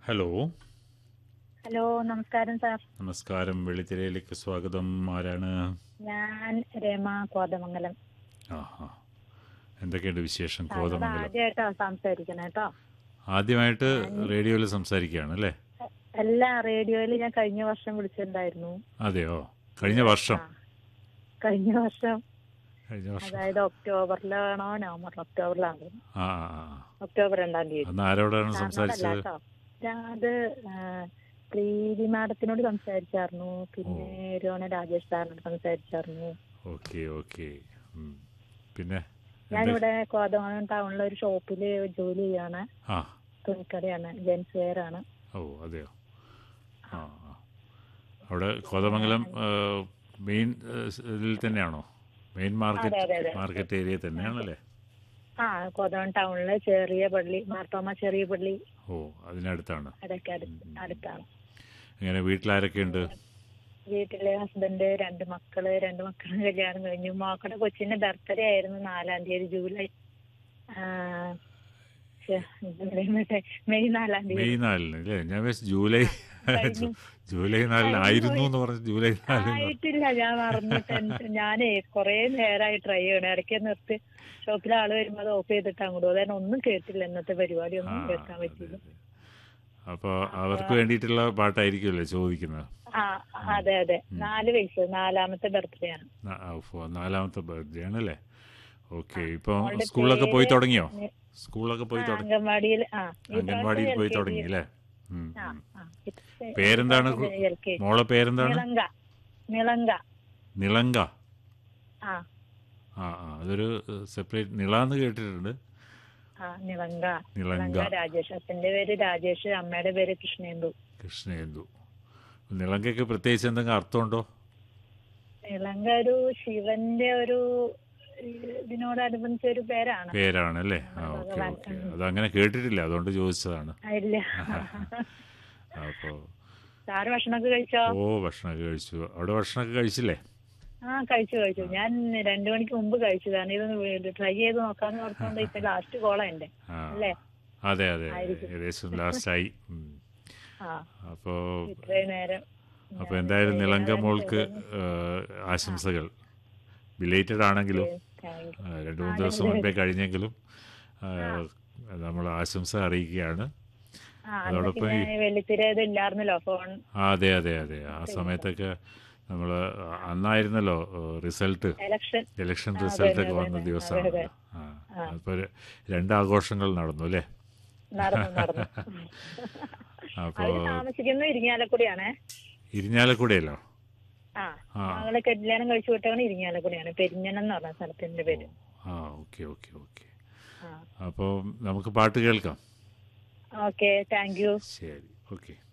Hello hello നമസ്കാരം sir നമസ്കാരം വെള്ളിത്തിരയിലേക്ക് സ്വാഗതം ആരാണ് ഞാൻ രമ കോതമംഗലം ആ ആ എന്തൊക്കെയുണ്ട് വിശേഷം സാറിനോട് കോതമംഗലം ആദ്യമായിട്ടാ സംസാരിക്കണേ കേട്ടോ ആദ്യമായിട്ട് റേഡിയോയിൽ സംസാരിക്കുകയാണ് അല്ലേ എല്ലാ റേഡിയോയിൽ ഞാൻ കഴിഞ്ഞ വർഷം വിളിച്ചിട്ടുണ്ടായിരുന്നു അതെയോ കഴിഞ്ഞ വർഷം ആ. കഴിഞ്ഞ വർഷം കഴിഞ്ഞ വർഷം അതായത് ഒക്ടോബറിലാണോ നവംബർ ഒക്ടോബറിലാണ് ആ ആ ആ ഒക്ടോബർ രണ്ടാം തീയതി അന്ന് ആരോടാണ് സാറിനോടല്ല സംസാരിച്ചത് കേട്ടോ ഞാൻ അത് ആ, പ്രീതി മാഡത്തിനോട് സംസാരിച്ചായിരുന്നു പിന്നെ രോണ രാജേഷ് സാറിനോട് സംസാരിച്ചായിരുന്നു ഓക്കെ ഓക്കെ ഉം. പിന്നെ എന്ത്- ഞാനിവിടെ കോതമംഗലം ടൗണിലെ ഒരു ഷോപ്പിൽ ജോലി ചെയ്യാണ് ആ തുണിക്കടയാണ് ജെൻസ് വെയർ ആണ് ഓ അതെയോ ആ ആ. അവിടെ കോതമംഗലം മെയിൻ ഇതിൽ തന്നെയാണോ മെയിൻ അതെ, അതെ, മാർക്കറ്റ് അതെ. മാർക്കറ്റ് ഏരിയ തന്നെയാണല്ലേ ആ കോതമംഗലം ടൗണിലെ ചെറിയ പള്ളി മാർത്തോമ ചെറിയ പള്ളി ഓ അതിനടുത്താണ് അതൊക്കെ അടുത്ത് അടുത്താണ് ഇങ്ങനെ വീട്ടിലാരൊക്കെയുണ്ട് വീട്ടിലെ ഹസ്ബൻഡ് രണ്ട് മക്കള് രണ്ട് മക്കളും കല്യാണം കഴിഞ്ഞു മക്കളുടെ കൊച്ചിന്റെ ബർത്ത്ഡേ ആയിരുന്നു നാലാം തീയതി ജൂലൈ ആ, ശ്ശെ, ജൂലൈ മറ്റേ മെയ് നാലാം തീയതി മെയ് നാലിന് അല്ലേ ഞാൻ വിചാരിച്ചു ജൂലൈ കഴിഞ്ഞു. ജൂലൈ നാലിന് ആയിരുന്നു എന്ന് പറഞ്ഞു ജൂലൈ നാലിന് ആയിട്ടില്ല ഞാൻ മറന്നു ടെൻഷൻ ഞാനേ കൊറേ നേരമായി ട്രൈ ചെയ്യണം ഇടയ്ക്ക് നിർത്തി ഷോപ്പിലെ ആള് വരുമ്പോ അത് ഓഫ് ചെയ്തിട്ട് അങ്ങോട്ട് അതായത് ഒന്നും കേട്ടില്ല ഇന്നത്തെ പരിപാടി ആ, ഒന്നും കേൾക്കാൻ അതെ, പറ്റില്ല അതെ. അപ്പൊ അവർക്ക് വേണ്ടിയിട്ടുള്ള പാട്ടായിരിക്കുമല്ലേ ചോദിക്കുന്നത് ആ അതെ അതെ നാല് വയസ്സ് നാലാമത്തെ ബർത്ത്ഡേ ആണ് ന- ആ, ഫോ- നാലാമത്തെ ബർത്ത്ഡേ ആണല്ലേ ഓക്കെ ഇപ്പൊ മോളുടെ സ്കൂളിലൊക്കെ പോയി പേര് തുടങ്ങിയോ നി- സ്കൂളിലൊക്കെ പോയി ആ, തുടങ്ങി അംഗൻവാടിയിൽ ആ ഈ അംഗൻവാടിയിൽ പ്രാവശ്യം പോയി LKG. തുടങ്ങി അല്ലേ ഉം, ആ, ഉം. ആ. ഇപ്പത്തെ- പേരെന്താണ് ഇപ്രാവശ്യം LKG. മോളെ പേരെന്താണ് നിളങ്ക നിളങ്ക നിളങ്ക ആ ആ ആ അതൊരു സെപ്പറേറ്റ് നിളാന്ന് കേട്ടിട്ടുണ്ട് ആ നിളങ്ക നിളങ്ക നിളങ്ക രാജേഷ് അച്ഛന്റെ പേര് രാജേഷ് അമ്മയുടെ പേര് കൃഷ്ണേന്ദു കൃഷ്ണേന്ദു നിളങ്കയ്ക്ക് പ്രത്യേകിച്ച് എന്തെങ്കിലും അർത്ഥമുണ്ടോ നിളങ്ക ഒരു ശിവന്റെ ഒരു ഇതിനോടനുബന്ധിച്ച ഒരു പേരാണ് പേരാണ് അല്ലേ ആ ഓക്കെ ഭഗവാൻ. ഓക്കെ അതങ്ങനെ കേട്ടിട്ടില്ല അതുകൊണ്ട് ചോദിച്ചതാണ് ആ, ഇല്ല അപ്പോൾ സാറ് ഭക്ഷണമൊക്കെ കഴിച്ചോ ഓ ഭക്ഷണമൊക്കെ കഴിച്ചു അവിടെ ഭക്ഷണമൊക്കെ കഴിച്ചില്ലേ ആ കഴിച്ചു കഴിച്ചു ഞാൻ രണ്ടു മണിക്ക് മുമ്പ് കഴിച്ചതാണ് ഇതൊന്ന് ട്രൈ ചെയ്ത് നോക്കാന്ന് ഓർത്തോണ്ട് ഇപ്പൊ ലാസ്റ്റ് കോള ഉണ്ട് ആ അല്ലേ അതെ അതെ ആയിരിക്കും. ഏകദേശം ലാസ്റ്റായി ഉം. ആ അപ്പോൾ ഇത്രയും നേരം അപ്പോൾ എന്തായാലും നിളങ്ക മോൾക്ക് ഏഹ്, ആശംസകൾ ബിലേറ്റഡ് ആണെങ്കിലും താങ്ക് യു. ആ, രണ്ട് മൂന്ന് ദിവസം മുൻപേ കഴിഞ്ഞെങ്കിലും നമ്മൾ ആശംസ അറിയിക്കുകയാണ് ആ അന്ന് അതോടൊപ്പം ഈ- പിന്നെ വെള്ളിത്തിര ഇത് ഇല്ലായിരുന്നല്ലോ ഫോൺ ആ അതെ അതെ അതെ ആ സമയത്തൊക്കെ നമ്മൾ അന്നായിരുന്നല്ലോ റിസൾട്ട് ഇലക്ഷൻ ഇലക്ഷൻ ആ, അതെ, റിസൾട്ട് ഒക്കെ അതെ, വന്ന അതെ, ദിവസമാണ് അതെ, ആ അപ്പോൾ രണ്ട് ആഘോഷങ്ങൾ നടന്നു അല്ലേ നടന്നു നടന്നു അപ്പോൾ അവര് താമസിക്കുന്നത് ഇരിങ്ങാലക്കുടിയാണേ ഇരിഞ്ഞാലക്കുടയല്ലോ ആ ആ. മകളെ കല്യാണം കഴിച്ചു വിട്ടവണ് ഇരിങ്ങാലക്കുടിയാണ് പെരിഞ്ഞനം എന്ന് പറഞ്ഞ സ്ഥലത്തിന്റെ പേര് ആ ഓക്കെ ഓക്കെ ഓക്കെ ആ അപ്പോൾ നമുക്ക് പാട്ട് കേൾക്കാം ഓക്കെ താങ്ക് യു ശരി ഓക്കെ